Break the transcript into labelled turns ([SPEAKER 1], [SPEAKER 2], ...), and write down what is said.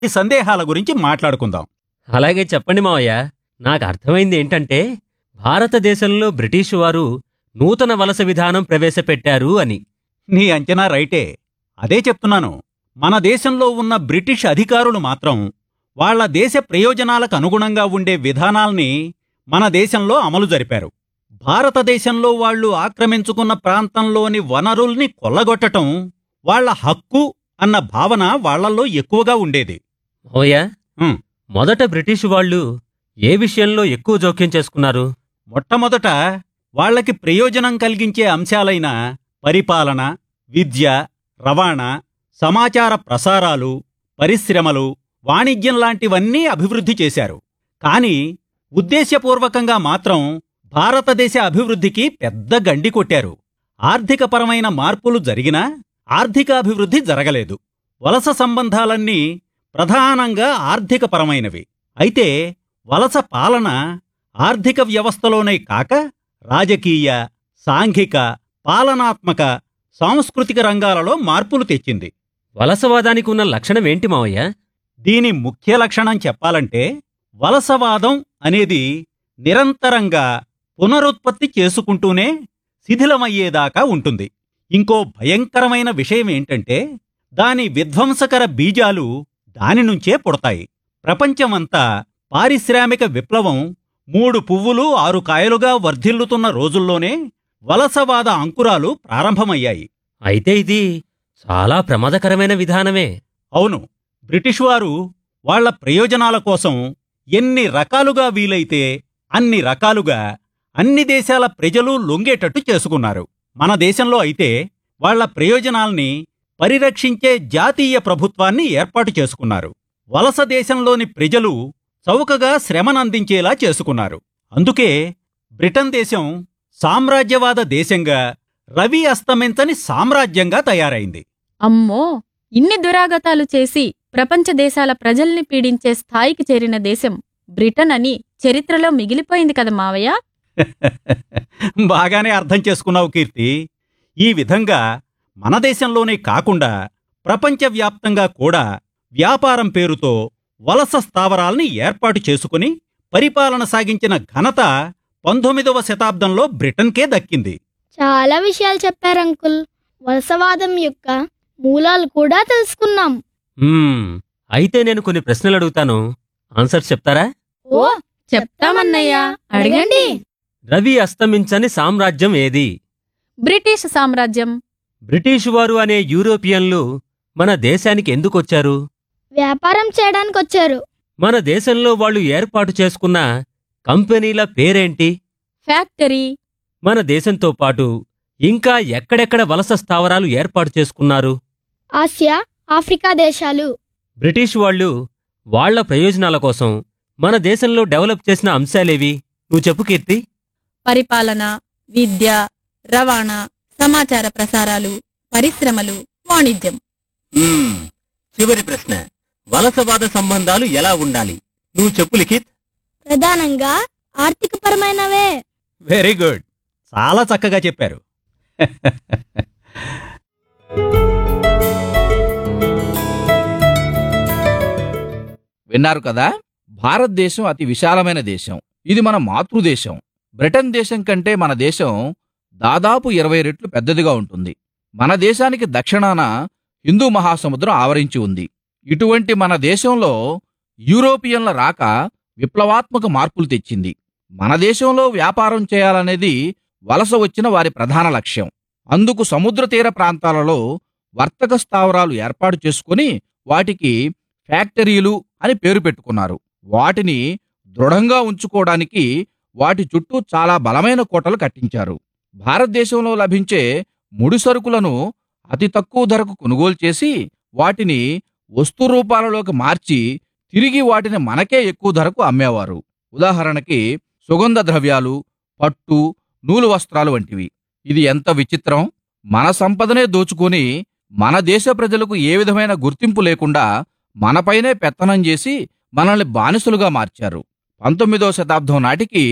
[SPEAKER 1] ఈ సందేహాల గురించి మాట్లాడుకుందాం
[SPEAKER 2] అలాగే చెప్పండి మావయ్య నాకు అర్థమైంది ఏంటంటే భారతదేశంలో బ్రిటిషు వారు నూతన వలస విధానం ప్రవేశపెట్టారు అని
[SPEAKER 1] నీ అంచనా రైటే అదే చెప్తున్నాను మన దేశంలో ఉన్న బ్రిటిష్ అధికారులు మాత్రం వాళ్ళ దేశ ప్రయోజనాలకు అనుగుణంగా ఉండే విధానాల్ని మన దేశంలో అమలు జరిపారు భారతదేశంలో వాళ్ళు ఆక్రమించుకున్న ప్రాంతంలోని వనరుల్ని కొల్లగొట్టటం వాళ్ళ హక్కు అన్న భావన వాళ్ళల్లో ఎక్కువగా ఉండేది
[SPEAKER 2] మావయ్య
[SPEAKER 1] ఉమ్.
[SPEAKER 2] మొదట బ్రిటిషు వాళ్ళు ఏ విషయంలో ఎక్కువ జోక్యం చేసుకున్నారు
[SPEAKER 1] మొట్టమొదట వాళ్ళకి ప్రయోజనం కలిగించే అంశాలైన పరిపాలన విద్య రవాణా సమాచార ప్రసారాలు పరిశ్రమలు వాణిజ్యం లాంటివన్నీ అభివృద్ధి చేశారు కాని ఉద్దేశ్యపూర్వకంగా మాత్రం భారతదేశ అభివృద్ధికి పెద్ద గండి కొట్టారు ఆర్థికపరమైన మార్పులు జరిగినా ఆర్థికాభివృద్ధి జరగలేదు వలస సంబంధాలన్నీ ప్రధానంగా ఆర్థికపరమైనవి అయితే వలస పాలన ఆర్థిక వ్యవస్థలోనే కాక రాజకీయ సాంఘిక పాలనాత్మక సాంస్కృతిక రంగాలలో మార్పులు తెచ్చింది
[SPEAKER 2] వలసవాదానికి ఉన్న లక్షణం ఏంటి మావయ్య
[SPEAKER 1] దీని ముఖ్య లక్షణం చెప్పాలంటే వలసవాదం అనేది నిరంతరంగా పునరుత్పత్తి చేసుకుంటూనే శిథిలమయ్యేదాకా ఉంటుంది ఇంకో భయంకరమైన విషయం ఏంటంటే దాని విధ్వంసకర బీజాలు దాని నుంచే పుడతాయి ప్రపంచమంతా పారిశ్రామిక విప్లవం మూడు పువ్వులు ఆరు కాయలుగా వర్ధిల్లుతున్న రోజుల్లోనే వలసవాద అంకురాలు ప్రారంభమయ్యాయి
[SPEAKER 2] అయితే ఇది చాలా ప్రమాదకరమైన విధానమే
[SPEAKER 1] అవును బ్రిటిష్ వారు వాళ్ళ ప్రయోజనాల కోసం ఎన్ని రకాలుగా వీలైతే అన్ని రకాలుగా అన్ని దేశాల ప్రజలు లొంగేటట్టు చేసుకున్నారు మన దేశంలో అయితే వాళ్ళ ప్రయోజనాల్ని పరిరక్షించే జాతీయ ప్రభుత్వాన్ని ఏర్పాటు చేసుకున్నారు వలస దేశంలోని ప్రజలు చౌకగా శ్రమనందించేలా చేసుకున్నారు అందుకే బ్రిటన్ దేశం సామ్రాజ్యవాద దేశంగా రవి అస్తమించని సామ్రాజ్యంగా తయారైంది
[SPEAKER 3] అమ్మో ఇన్ని దురాగతాలు చేసి ప్రపంచ దేశాల ప్రజల్ని పీడించే స్థాయికి చేరిన దేశం బ్రిటన్ అని చరిత్రలో మిగిలిపోయింది కదా మావయ్య
[SPEAKER 1] బాగానే అర్థం చేసుకున్నావు కీర్తి ఈ విధంగా మన దేశంలోనే కాకుండా ప్రపంచవ్యాప్తంగా కూడా వ్యాపారం పేరుతో వలస స్థావరాల్ని ఏర్పాటు చేసుకుని పరిపాలన సాగించిన ఘనత పంతొమ్మిదవ శతాబ్దంలో బ్రిటన్కే దక్కింది
[SPEAKER 4] చాలా విషయాలు చెప్పారు అంకుల్ వలసవాదం యొక్క మూలాలు కూడా తెలుసుకున్నాం
[SPEAKER 2] మ్మ్, అయితే నేను కొన్ని ప్రశ్నలు అడుగుతాను ఆన్సర్ చెప్తారా
[SPEAKER 4] ఓ
[SPEAKER 3] చెప్తామన్నయ్యా అడగండి
[SPEAKER 2] రవి అస్తమించని సామ్రాజ్యం ఏది
[SPEAKER 3] బ్రిటిష్ సామ్రాజ్యం
[SPEAKER 2] బ్రిటిషు వారు అనే యూరోపియన్లు మన దేశానికి ఎందుకొచ్చారు
[SPEAKER 4] వ్యాపారం చేయడానికి వచ్చారు
[SPEAKER 2] మన దేశంలో వాళ్ళు ఏర్పాటు చేసుకున్న కంపెనీల పేరేంటి
[SPEAKER 3] ఫ్యాక్టరీ
[SPEAKER 2] మన దేశంతో పాటు ఇంకా ఎక్కడెక్కడ వలస స్థావరాలు ఏర్పాటు చేసుకున్నారు
[SPEAKER 4] ఆసియా ఆఫ్రికా దేశాలు
[SPEAKER 2] బ్రిటిష్ వాళ్ళు వాళ్ళ ప్రయోజనాల కోసం మన దేశంలో డెవలప్ చేసిన అంశాలేవి నువ్వు చెప్పు కీర్తి
[SPEAKER 3] పరిపాలన విద్య రవాణా సమాచార ప్రసారాలు పరిశ్రమలు వాణిజ్యం
[SPEAKER 2] చివరి ప్రశ్న వలసవాద సంబంధాలు ఎలా ఉండాలి నువ్వు చెప్పు లిఖిత్
[SPEAKER 4] ప్రధానంగా ఆర్థికపరమైనవే
[SPEAKER 1] వెరీ గుడ్ చాలా చక్కగా చెప్పారు
[SPEAKER 5] విన్నారు కదా భారతదేశం అతి విశాలమైన దేశం ఇది మన మాతృదేశం బ్రిటన్ దేశం కంటే మన దేశం దాదాపు ఇరవై రెట్లు పెద్దదిగా ఉంటుంది మన దేశానికి దక్షిణాన హిందూ మహాసముద్రం ఆవరించి ఉంది ఇటువంటి మన దేశంలో యూరోపియన్ల రాక విప్లవాత్మక మార్పులు తెచ్చింది మన దేశంలో వ్యాపారం చేయాలనేది వలస వచ్చిన వారి ప్రధాన లక్ష్యం అందుకు సముద్ర తీర ప్రాంతాలలో వర్తక స్థావరాలు ఏర్పాటు చేసుకుని వాటికి ఫ్యాక్టరీలు అని పేరు పెట్టుకున్నారు వాటిని దృఢంగా ఉంచుకోవడానికి వాటి చుట్టూ చాలా బలమైన కోటలు కట్టించారు భారతదేశంలో లభించే ముడి సరుకులను అతి తక్కువ ధరకు కొనుగోలు చేసి వాటిని వస్తు రూపాలలోకి మార్చి తిరిగి వాటిని మనకే ఎక్కువ ధరకు అమ్మేవారు ఉదాహరణకి సుగంధ ద్రవ్యాలు పట్టు నూలు వస్త్రాలు వంటివి ఇది ఎంత విచిత్రం మన సంపదనే దోచుకొని మన దేశ ప్రజలకు ఏ విధమైన గుర్తింపు లేకుండా మనపైనే పెత్తనం చేసి మనల్ని బానిసలుగా మార్చారు పంతొమ్మిదవ శతాబ్దం నాటికి